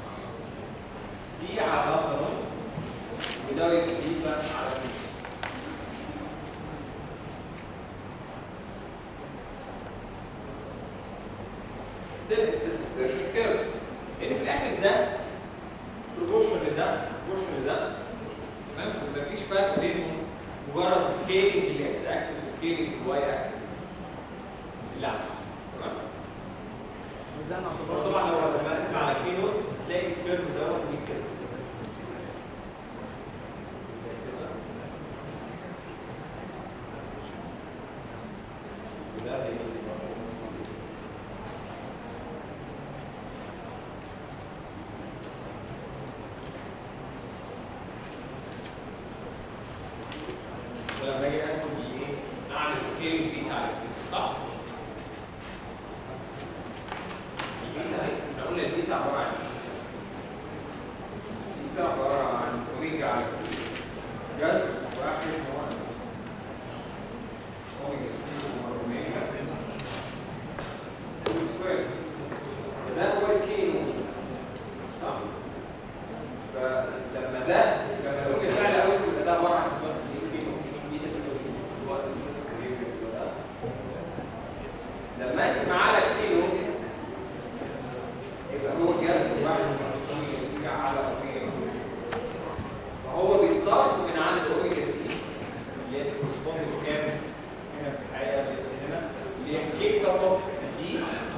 دي على لمبه نود وده يبقى دي بقى على دي still it's a dispersion curve لان في الاخر ده proportion لده proportion لده تمام مفيش فرق بينهم مجرد سكيلينج للاكس اكسس وسكيلينج للواي اكسس اللي عندك تمام ازاي برضه نعتبر طبعا لو لما تسمع على كينو تلاقي الكيرف دوت دي كده وده هيجي ولما اجي ارسم الايه اعمل سكيل جديد على كده صح؟ البيتا اهي احنا قلنا البيتا عباره عن ايه؟ البيتا عباره عن اوميجا على سكيل جذر واحد ناقص اوميجا سكوير اوميجا سكوير فده هو الكيلو صح؟ فلما ده لما الاوميجا تعلى قوي يبقى ده عباره عن بس كيلو بيتا بتساوي كيلو الوقت ده لما اقسم على كيلو يبقى هو جذر واحد ناقص اوميجا سي على اوميجا فهو بيستارت من عند اوميجا سي اللي هي الكورسبوندنس كام هنا في الحقيقه هنا اللي هي كيك كات اوف دي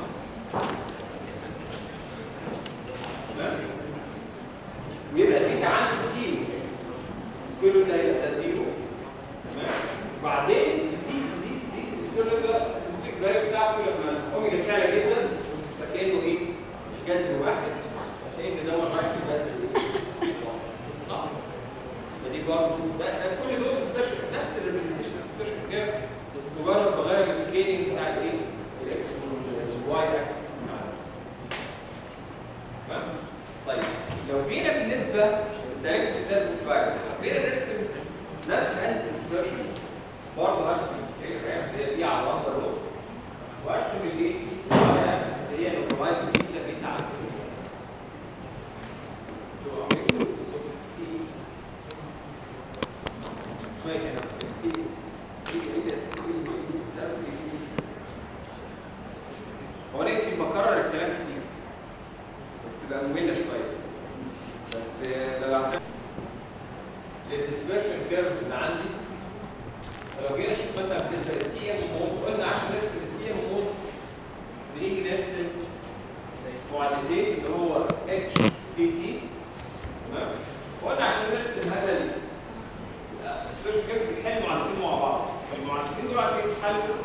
تمام ويبقى البيتا عند زيرو سكوير ده يبقى ده زيرو تمام وبعدين تزيد تزيد تزيد السكوير ده السيمتريك فاليو بتاعته لما الاوميجا تعلى جدا فكانه ايه الجذر واحد عشان ان ده رايح في الجذر صح فدي برضه ده ده كل دول سبيشال نفس الريبريزنتيشن سبيشال كيرف بس مجرد بغير السكيلينج بتاع الايه الاكس والواي اكس تمام طيب لو جينا بالنسبه للدايركت ستاند فايل حبينا نرسم نفس هذه السبيشال برضه هرسم ايه دي على لمبه رو وارسم الايه الواي اكس اللي هي النورمال بيتا بيتا على شويه هنا هو انا يمكن بكرر الكلام كتير بتبقى ممله شويه بس لو اعتمد للديسبرشن كيرفز اللي عندي فلو جينا نشوف مثلا بالنسبه للتي ام مود قلنا عشان نرسم التي ام مود بنيجي نرسم معادلتين اللي هو اتش بي سي تمام وقلنا عشان نرسم هذا السبيشال كيرف بنحل معادلتين مع بعض فالمعادلتين دول عشان يتحلوا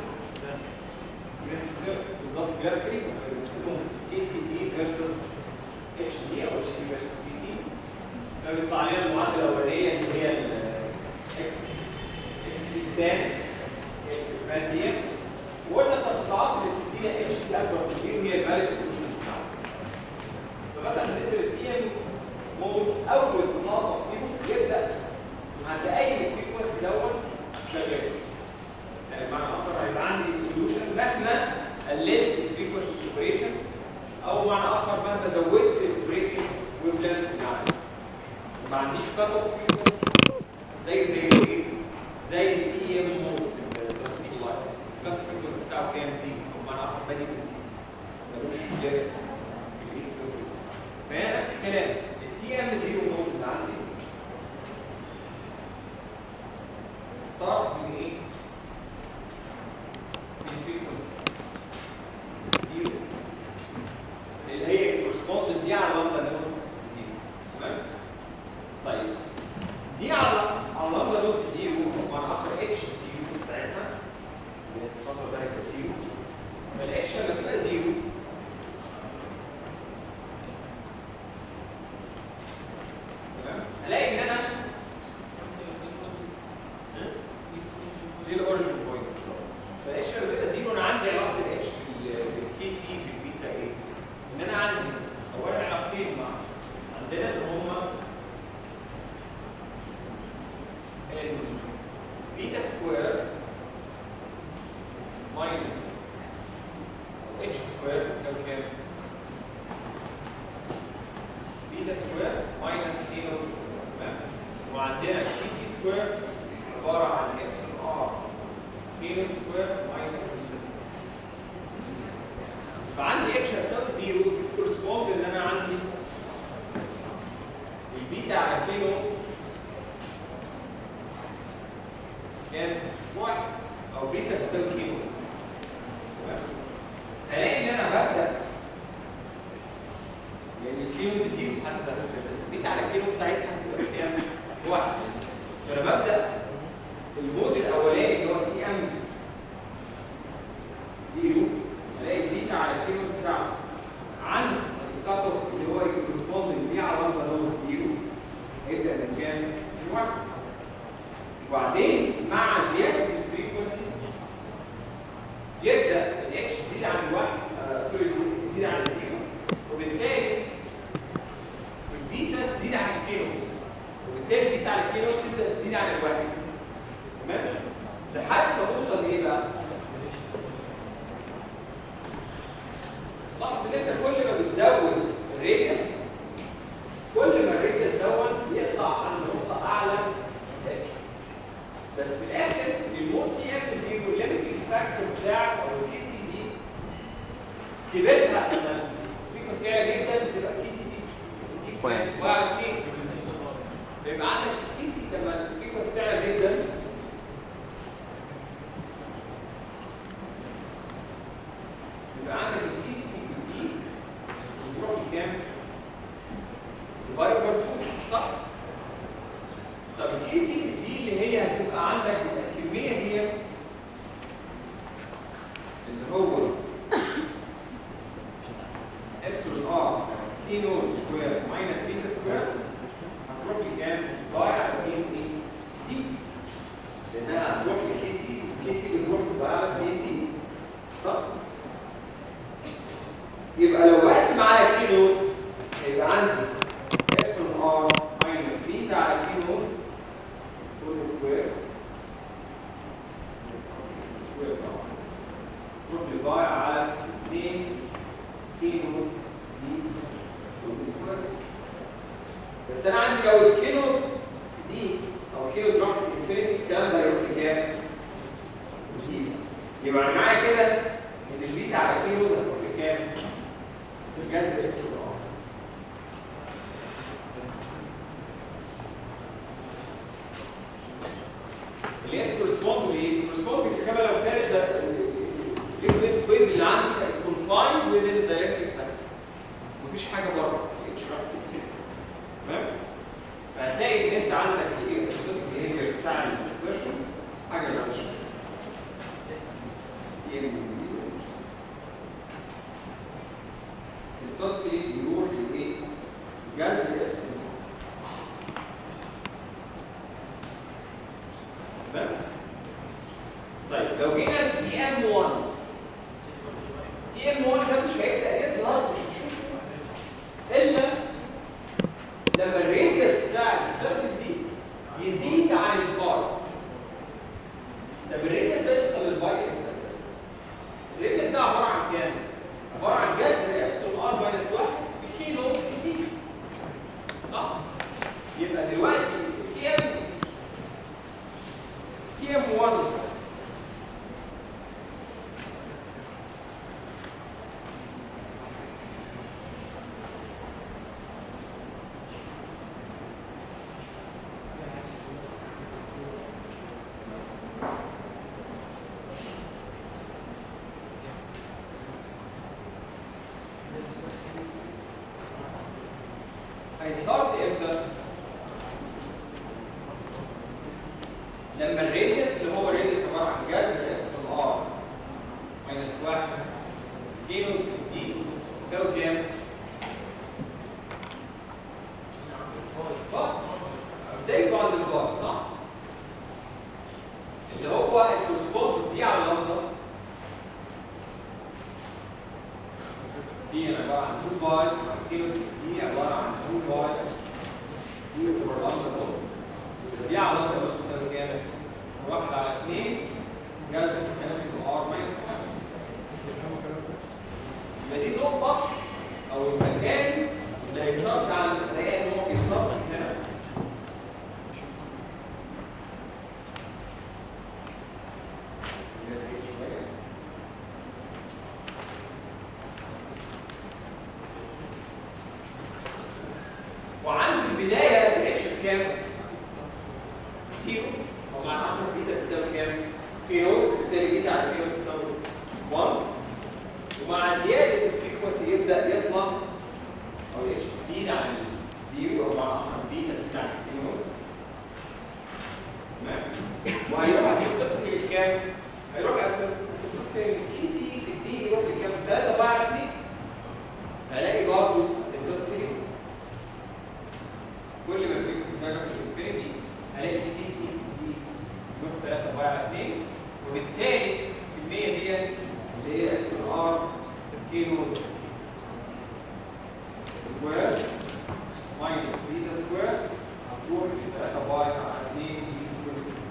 بالظبط جرافيكلي بنرسمهم اي سي تي فيرسز اتش دي او اتش دي فيرسز بي سي فبيطلع لنا المعادله الاولانيه اللي هي الاكس اكس دي تان الفان دي وقلنا التقاطعات اللي بتدينا اتش دي اكبر بكتير هي الفاليد سوليوشن بتاعها فمثلا بالنسبه للدي ام مود اول تقاطع فيهم يبدا عند اي فريكونسي دوت شغال يعني بمعنى اخر هيبقى عندي سوليوشن مهما قللت الفريكونسي اوبريشن او معنى اخر مهما زودت الاوبريشن ويفلنت بتاعي ما عنديش كات اوف فريكونسي زي زي ايه زي التي ام مود في الترانسميشن لاين الكات اوف فريكونسي بتاعه كام زي او معنى اخر بادي من ملوش ليميت فهي نفس الكلام التي ام زيرو مود اللي عندي ستارت من ايه؟ من الفريكونسي الخطر ده هيبقى زيرو فالاتش لما تبقى زيرو تمام الاقي ان انا دي الاوريجن بوينت فالاتش لما تبقى زيرو انا عندي علاقه الاتش بالكي سي في البيتا ايه ان انا عندي اولا علاقتين مع عندنا اللي هما البيتا سكوير ماينس اتش سكوير بتساوي كام؟ بيتا سكوير ماينس اي نوت تمام؟ وعندنا بي سي سكوير عبارة عن اكس ار اي نوت سكوير ماينس بيتا سكوير فعندي اتش هتساوي زيرو كورسبوند ان انا عندي البيتا على كيلو كام؟ واحد او بيتا بتساوي كيلو تمام؟ هلاقي ان انا ببدا يعني الكيلو بتزيد في حد ذاتها بس بيتا على كيلو ساعتها هتبقى كام؟ واحد فانا ببدا المود الاولاني اللي هو تي ام زيرو الاقي البيتا على الكيلو بتاعه عن الكات اوف اللي هو الكورسبوند اللي على لمبه اللي هو زيرو هيبدا من كام؟ من واحد وبعدين مع زياده الفريكونسي يبدا الاتش تزيد عن الواحد آه سوري تزيد عن الزيرو وبالتالي البيتا تزيد عن الكيلو وبالتالي البيتا على الكيلو تبدا تزيد عن الواحد تمام لحد ما توصل لايه بقى؟ لاحظ ان انت كل ما بتزود الريديوس كل ما الريديوس دون يطلع عن نقطه اعلى بس في الاخر المود تي ام زيرو الليمتنج فاكتور بتاعك او الكي سي دي كبرها لما فريكونسي عاليه جدا بتبقى كي سي دي واحد. واحد اتنين بيبقى عندك الكي سي لما الفريكونسي تعلى جدا يبقى عندك الكي سي دي بتروح لكام؟ ديفايد بار 2 صح؟ طب الكي سي دي اللي هي هتبقى عندك الكميه هي اللي هو ابسلون ار تي نوت سكوير ماينس بيتا سكوير هتروح لكام؟ ضايع على 2 دي دي لانها هتروح لكي سي كي سي بتروح ضايع على 2 دي صح؟ يبقى لو بقسم على كي نوت هيبقى عندي ابسلون ار ماينس بيتا على كي نوت كل سكوير سكوير طبعا تروح للضايع على 2 كيلو دي كل سكوير بس انا عندي لو الكيلو دي او كيلو دروب انفينيتي الكلام ده هيروح لكام؟ زيرو يبقى انا معايا كده ان البيتا على كيلو ده هتروح لكام؟ بجد اكس ار اللي هي كورسبوند لايه؟ كورسبوند كما لو كانت الليكويد ويف اللي عندي كانت كونفايند وذين الدايركتريك بس مفيش حاجه بره اتش تمام؟ فهتلاقي ان انت عندك الايه البيهيفير بتاع الديسبرشن حاجه مالهاش ستات ايه بيروح لايه؟ جذب الاسم تمام طيب لو جينا تي ام 1 تي ام 1 ده مش هيبدا يظهر مش هنشوفه الا لما الراديوس بتاع السيرفس دي يزيد عن البار طب الراديوس ده يوصل للباي اساسا الراديوس ده عباره عن كام؟ عباره عن جذر ابسلون ار ماينس 1 في كيلو دي صح؟ يبقى دلوقتي تي ام تي ام 1 دي عباره عن 2 باي مع كيلو دي عباره عن 2 باي دي اوفر لامدا نوت دي على لامدا نوت تساوي كام؟ واحد على 2 جذر تناسب ار ماينس 1 يبقى دي نقطه او المكان اللي هيستارت على الطريقه ان هو بيستارت هنا وعند البداية الاتش بكام؟ زيرو ومع العصر بيتا بتساوي كام؟ كي نوت بالتالي بيتا على كي نوت تساوي 1 ومع زيادة الفريكونسي يبدأ يطلع أو يزيد عن الزيرو أو مع العصر بيتا تزيد عن كي نوت تمام؟ وهيروح هيبدأ تقول كام؟ هيروح اسيبوت تاني اي سي في الدي يروح لكام؟ 3 باي 2 هلاقي برضه اسيبوت تاني كل ما الفريكونسي ده يروح للانفينيتي هلاقي دي سي دي يروح 3 باي 2 وبالتالي الكميه دي اللي هي اس ار كيلو سكوير ماينس بيتا سكوير هتروح ل 3 باي على 2 جي سكوير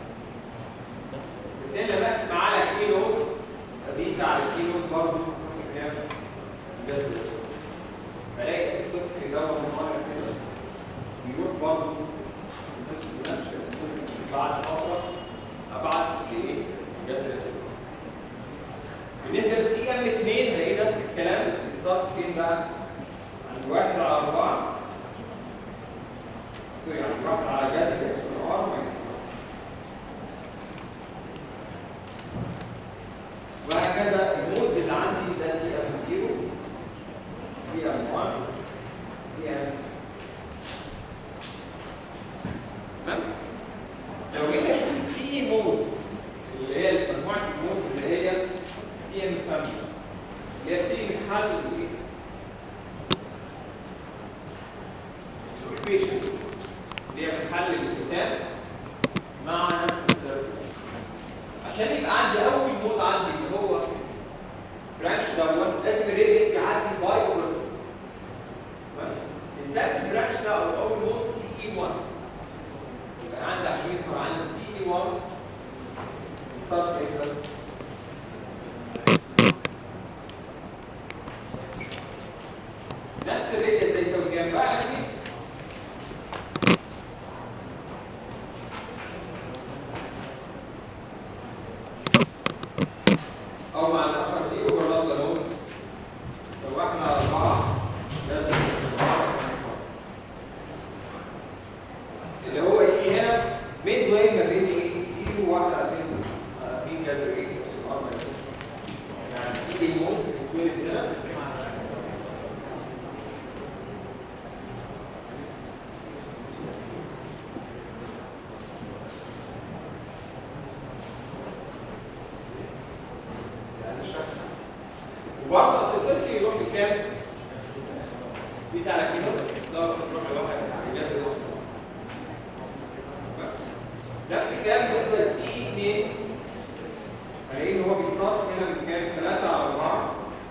بالتالي لما اقسم على كيلو بيتا على كيلو برضه كام؟ جذر بلاقي اسيتوت في دواء مره كده بيروح برضه بعد فتره ابعت ايه؟ جذر اسيتوت بالنسبه للتي ام 2 هلاقي نفس الكلام بس بيستارت فين بقى؟ عند واحد على اربعه سوري عند واحد على جذر ار ماينس وهكذا المود اللي عندي ده تي ام 0 تي ام 1 تي ام تمام لو جينا نشوف تي موز اللي هي مجموعه الموز اللي هي تي ام فاميلي اللي هي بتيجي من حل ايه؟ equation اللي هي بتحل الكتاب مع نفس السيركل عشان يبقى عندي اول مود عندي اللي هو برانش دوت لازم الريديوس يعدي باي اوفر نسمي البرانش ده او اول مود تي اي 1 يبقى عندي عشان يظهر عندي تي اي 1 ستارت ايكوال نفس الريديوس زي يساوي كام بقى اكيد أو مع الأخر دي وبرضه لو لو احنا أربعة لازم أربعة اللي هو إيه هنا ميد واي ما بين إيه؟ زيرو وواحد على اتنين على اتنين جذر إيه؟ بس الأربعة يعني في الموت بتتولد هنا وبرضه اصل الطفل يروح لكام؟ بيت على كيلو لا يروح لواحد جاب الوقت نفس الكلام بالنسبه لتي 2 هلاقي ان هو بيستارت هنا من كام؟ 3 على 4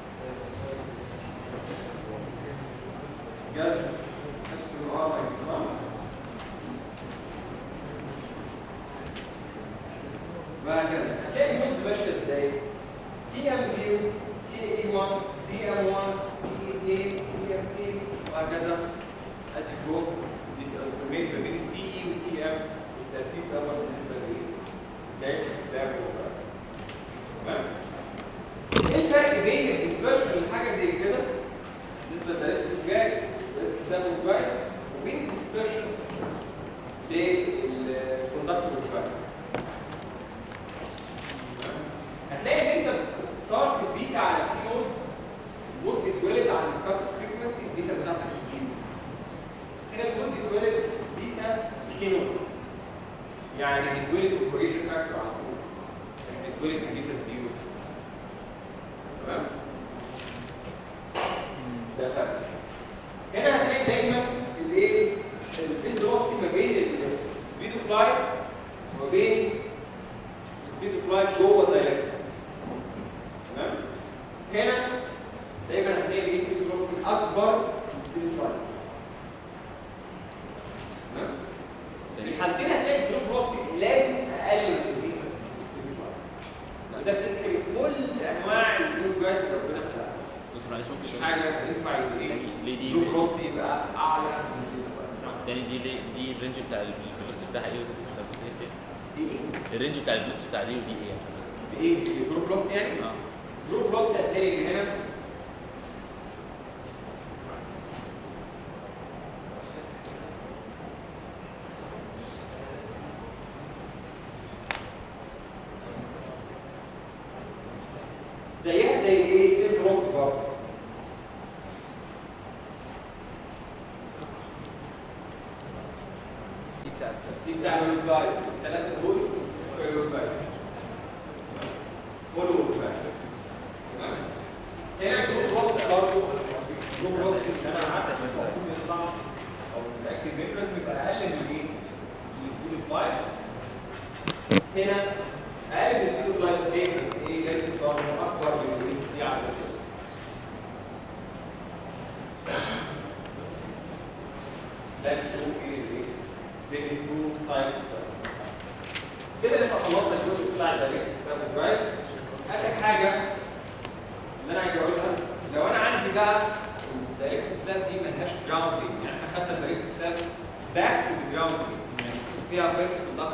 جاب نفس الار ماكسيمم وهكذا هتلاقي النص ماشيه ازاي؟ تي ام 0 تي اي 1 تي ام 1 تي اي 2 تي ام 2 وهكذا as you go بترمي ما بين تي اي وتي ام الترتيب ده بالنسبه لايه؟ جاي سلاب تمام؟ ايه الفرق بين الديسبرشن لحاجه زي كده بالنسبه لدرجه الجاي ده جاي وبين الديسبرشن للكوندكتور فايل هتلاقي ان انت ستارت البيتا على الكينود الوود بيتولد على الكات فريكونسي البيتا بتاعتك زيرو هنا الوود بيتولد بيتا كينود يعني بيتولد اوبريشن فاكتور على طول يعني بيتولد بيتا زيرو تمام ده فرق هنا هتلاقي دايما الايه الفيز لوست ما بين السبيد اوف لايت وما بين السبيد اوف لايت جوه الدايركت تمام هنا دايما هتلاقي الانكريز فيلوسيتي اكبر من السبيد لاين تمام في الحالتين هتلاقي الجروب فيلوسيتي لازم اقل من السبيد لاين وده بتذكر كل انواع الجروب جايد اللي ربنا خلقها دكتور معلش ممكن مفيش يقول- حاجه ينفع يبقى ايه ليه دي- الجروب فيلوسيتي يبقى اعلى من السبيد لاين تاني دي دي, دي الرينج بتاع الفلوس بتاعها ايه وبتاع الفلوس ايه دي ايه؟ الرينج بتاع الفلوس بتاع دي ودي ايه عشان في ايه؟ في الجروب فيلوسيتي يعني؟ اه جروب فيلوسيتي هتلاقي هنا زيها زي ايه؟ از روك برضه دي بتاعت دي بتاع الويب الثلاثه دول الويب قولوا ويب تمام هنا الجروب روست برضه الجروب روست اللي انا عارف المفروض يطلع او الاكتيف ميمبرز بيبقى اقل من الايه؟ من السبيد اوف لايت هنا اقل من السبيد اوف لايت ليه؟ ايه لازم برضه اكبر من الايه؟ دي على الاساس Let's do ايه ايه the improved types of كده احنا خلصنا الجزء بتاع الدايركت ستاب درايف اخر حاجه اللي انا عايز اقولها لو انا عندي بقى الدايركت ستاب دي ملهاش جراوندنج يعني احنا خدنا الدايركت ستاب باك تو جراوندنج يعني فيها بيرفكت ضغط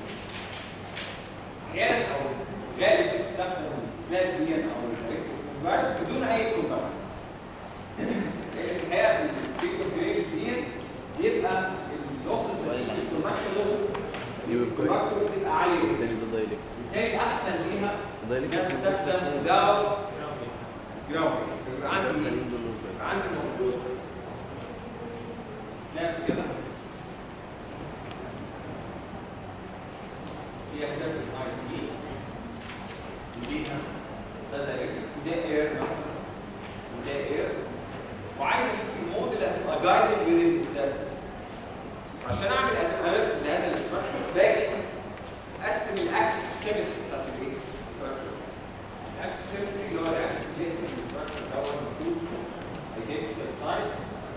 احيانا او غالبا بتستخدم السلاب دي او الدايركت درايف بدون اي كونتاكت لان الحقيقه الفريكونسي دي بيبقى اللوس الكونتاكشن لوس يبقى كويس بتبقى عاليه جدا تاني ده دايركت بالتالي احسن ليها دايركت انها تستخدم داو جراوند يبقى عندي يبقى عندي المفروض سلاب كده هي سلاب الاي دي وليها ده دايركت وده اير مثلا وده اير وعايز اشوف المود اللي هتبقى جايدد وذين السلاب عشان اعمل اناليسيس لهذا الاستراكشر باجي اقسم الاكسس سيمتري بتاعت الايه؟ structure. الاكسس سيمتري اللي هو الاكسس جيسم الاستراكشر ده هو المفروض ايدنتيكال سايد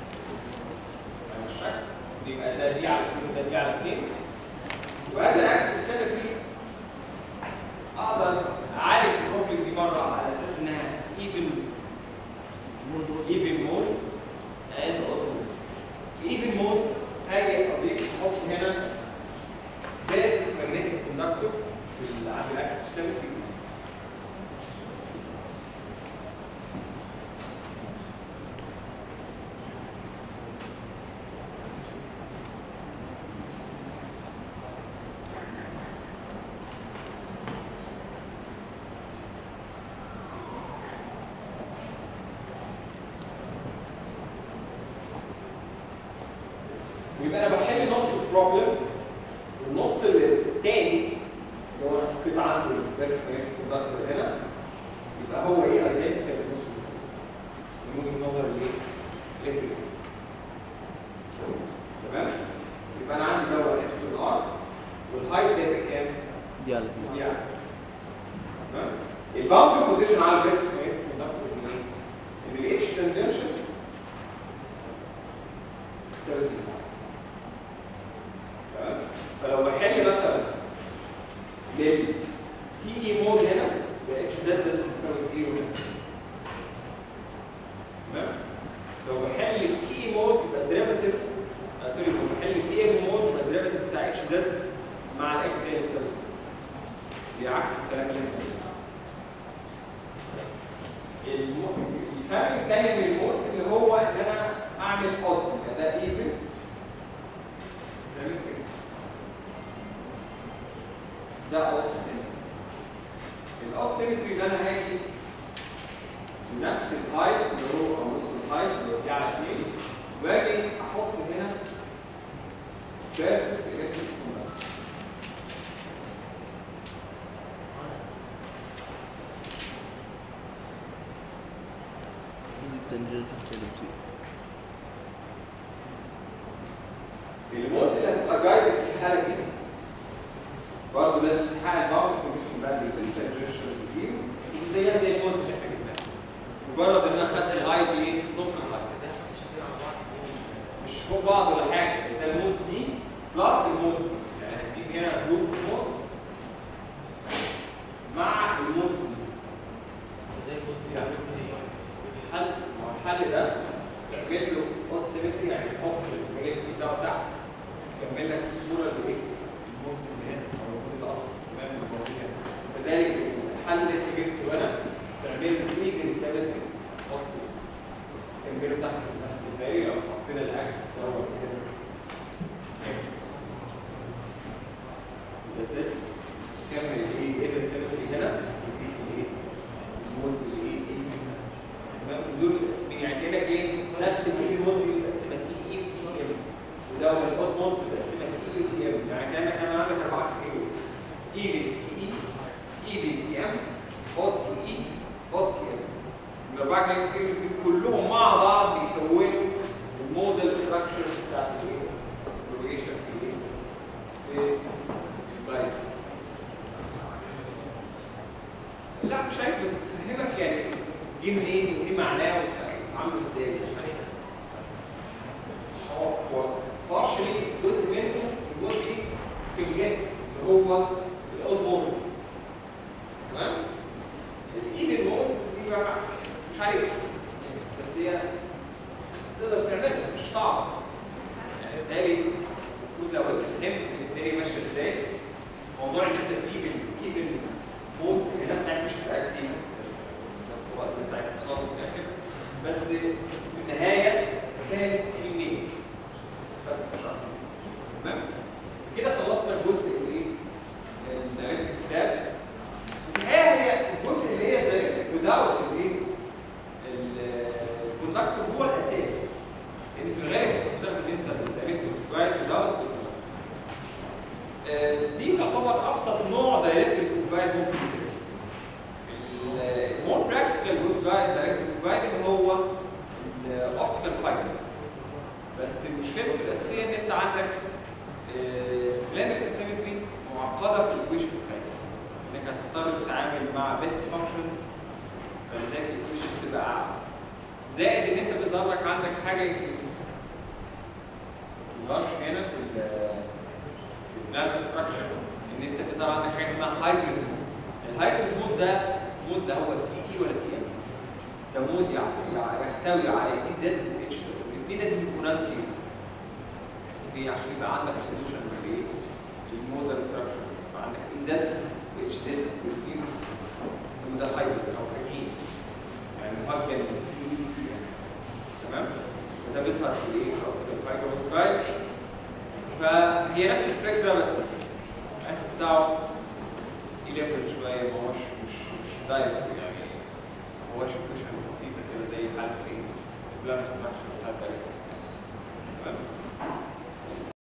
مش فاكر يبقى ده دي على 2 وده دي على 2 وهذا الاكسس سيمتري اقدر اعالج البروبلم دي مره على اساس انها ايفن even mode and auto even mode هاجي اضيف احط هنا باد magnetic conductor في ال- عند الاكسس سيمتري ويبقى انا بحل نص البروبلم والنص الثاني اللي هو انا حطيت عنده البيرفكت كوندكتور هنا يبقى هو ايه ايدنتيكال للنص من وجهه نظر الايه؟ الالكتريك تمام؟ يبقى انا عندي اللي هو اكس ار والهايت ده يبقى كام؟ دي على دي يعني تمام؟ الباوندري بوزيشن على البيرفكت كوندكتور من ايه؟ ان الاتش تنجنشن تساوي زيرو تمام؟ فلو بحل مثلا لل تي اي مود هنا يبقى اتش زد لازم تساوي زيرو هنا تمام؟ لو بحل تي اي مود يبقى الديريفاتيف آه سوري لو بحل تي اي مود يبقى الديريفاتيف بتاع اتش زد مع الاكس هي اللي بتساوي زيرو. دي عكس الكلام اللي اسمه الم- الفرق الثاني من المود اللي هو ان انا اعمل اوت ده ايفن ده اوت سيمتري الاوت سيمتري ده انا هاجي نفس الهايت اللي هو او نص الهايت اللي هو دي على 2 واجي احط هنا بيرفكت الكتريك كوندكتور التنجيل سالب زيرو الموت اللي هتبقى جايدد في الحاله دي برضه لازم تحقق الباور كونديشن بقى اللي في التنجنشن زيرو زيها زي الموت اللي احنا جبناه بس مجرد ان انا خدت الهايت ايه نص الهايت مش فوق بعض ولا حاجه ده المودز دي بلس المودز دي يعني هتجيب هنا جروب مودز مع المودز دي الحل ما هو الحل ده تعمل له اوت سيمتري يعني تحط السباجيتي بتاعه تحت يكمل لك الصوره اللي ايه المودز اللي هنا او المودز اللي اصلا تمام الموجود هنا كذلك الحل اللي انت جبته هنا تعمل له ايجن سيمتري تحط كمله تحت نفس الدايره لو حطينا الاكس دوت كده ده كمل الايه ايفن سيمتري هنا وتضيف الايه المودز الايه ايه تمام دول الاسمين يعني كانك ايه نفس الايه مود بيتقسم تي اي وتي ام وده هو الاوت مود بيتقسم تي اي وتي ام يعني كانك انا عندك اربعه كيلوز ايفن تي اي ايفن تي ام اوت تي اي اوت تي ام الاربعه كيلوز كيلوز كلهم مع بعض بيكونوا الموديل ستراكشرز بتاعت الايه البروجيشن في ايه في البايت لا مش عارف بس افهمك يعني جه منين وايه معناه وعامله ازاي هو هو partially جزء منه الجزء في الجهه اللي هو الاوت مود تمام الايفن مود دي بقى مش عارف بس هي تقدر تعملها مش صعب يعني بالتالي المفروض لو انت فهمت الدنيا ماشيه ازاي موضوع ان انت تجيب الايفن مود هنا بتاعك مش هتبقى كتير هو اللي انت عايز توصله في الاخر بس في النهايه فاهم في منين بس مش اكتر تمام كده خلصنا الجزء الايه الدايركت ستاب في النهايه هي الجزء اللي هي الدايركت without الايه الكوندكتور هو الاساس لان في الغالب بتستخدم انت الدايركت كويس without دي تعتبر ابسط نوع دايركت كوبايد ممكن يدرسه المور براكتيكال جود جايد دايركت كوبايد هو الاوبتيكال فايبر بس مشكلته الاساسيه ان انت عندك سلامك سيمتري معقده في الايكويشنز بتاعتك انك هتضطر تتعامل مع بيست فانكشنز فلذلك الايكويشنز تبقى اعلى زائد ان انت بيظهر لك عندك حاجه يمكن ما تظهرش هنا في البلان ستراكشر ان انت بيظهر عندك حاجه اسمها هايبريد مود الهايبريد مود ده مود ده هو تي اي ولا تي ام ده مود يعني يحتوي على اي زد اتش الاثنين لازم يكونوا نفسي بس دي عشان يبقى عندك سوليوشن للموديل ستراكشر يبقى عندك اي زد واتش زد والاثنين اسمه ده هايبريد او حاجين يعني مهجن من تي اي تي ام تمام وده بيظهر في الايه في الفايبر فايبر فهي نفس الفكرة بس الأساس بتاعه يليفل شوية ما هوش مش مش دايركت يعني ما هوش كويشنز بسيطة كده زي حالة ايه البلان ستراكشر بتاع الدايركت تمام